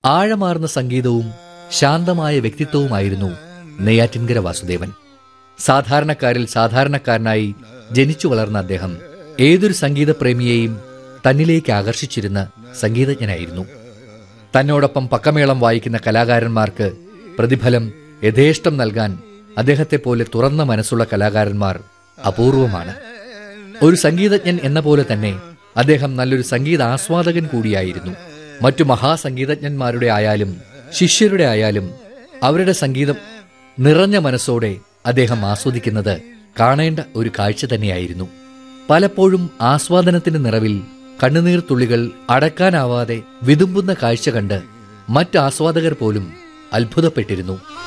ആഴമാർന്ന സംഗീതവും ശാന്തമായ വ്യക്തിത്വവുമായിരുന്നു നെയ്യാറ്റിൻകര വാസുദേവൻ സാധാരണക്കാരിൽ സാധാരണക്കാരനായി ജനിച്ചു വളർന്ന അദ്ദേഹം ഏതൊരു സംഗീതപ്രേമിയെയും തന്നിലേക്ക് ആകർഷിച്ചിരുന്ന സംഗീതജ്ഞനായിരുന്നു തന്നോടൊപ്പം പക്കമേളം വായിക്കുന്ന കലാകാരന്മാർക്ക് പ്രതിഫലം യഥേഷ്ടം നൽകാൻ അദ്ദേഹത്തെ പോലെ തുറന്ന മനസ്സുള്ള കലാകാരന്മാർ അപൂർവമാണ് ഒരു സംഗീതജ്ഞൻ എന്ന പോലെ തന്നെ അദ്ദേഹം നല്ലൊരു സംഗീത ആസ്വാദകൻ കൂടിയായിരുന്നു മറ്റു മഹാസംഗീതജ്ഞന്മാരുടെ ആയാലും ശിഷ്യരുടെ ആയാലും അവരുടെ സംഗീതം നിറഞ്ഞ മനസ്സോടെ അദ്ദേഹം ആസ്വദിക്കുന്നത് കാണേണ്ട ഒരു കാഴ്ച തന്നെയായിരുന്നു പലപ്പോഴും ആസ്വാദനത്തിന്റെ നിറവിൽ കണ്ണുനീർ തുള്ളികൾ അടക്കാനാവാതെ വിതുമ്പുന്ന കാഴ്ച കണ്ട് മറ്റ് ആസ്വാദകർ പോലും അത്ഭുതപ്പെട്ടിരുന്നു